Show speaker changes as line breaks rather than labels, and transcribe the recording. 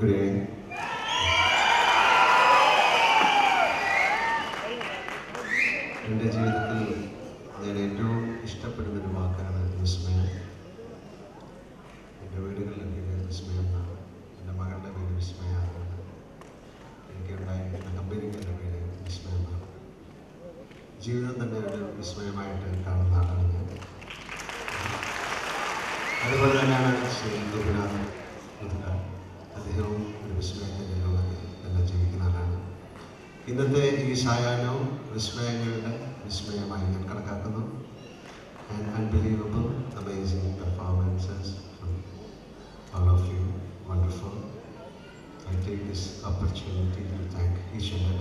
Good evening. എൻ്റെ ജീവിതത്തിൽ ഞാൻ ഏറ്റവും ഇഷ്ടപ്പെടുന്ന ഒരു വാക്കാണ് വിസ്മയം എൻ്റെ വീടുകളിലൊക്കെ പേര് വിസ്മയം എന്നാണ് എൻ്റെ മകളുടെ പേര് വിസ്മയ എന്നാണ് എനിക്കുണ്ടായിരുന്ന കമ്പനികളുടെ പേര് വിസ്മയം എന്നാണ് ജീവിതം തന്നെ ഒരു വിസ്മയമായിട്ട് കാണുന്ന ആളാണ് ഞാൻ അതുപോലെ തന്നെയാണ് ശ്രീ ഗോപിനാഥ് മുതുകാട് അദ്ദേഹവും ഒരു വിസ്മയത്തിൻ്റെ ലോകത്തിൽ തന്നെ ജീവിക്കുന്ന ആളാണ് ഇന്നത്തെ ഈ സായാഹ്നവും വിസ്മയങ്ങളുടെ വിസ്മയമായി ഞാൻ കണക്കാക്കുന്നു and unbelievable amazing performances from all of you wonderful I take this opportunity to thank each and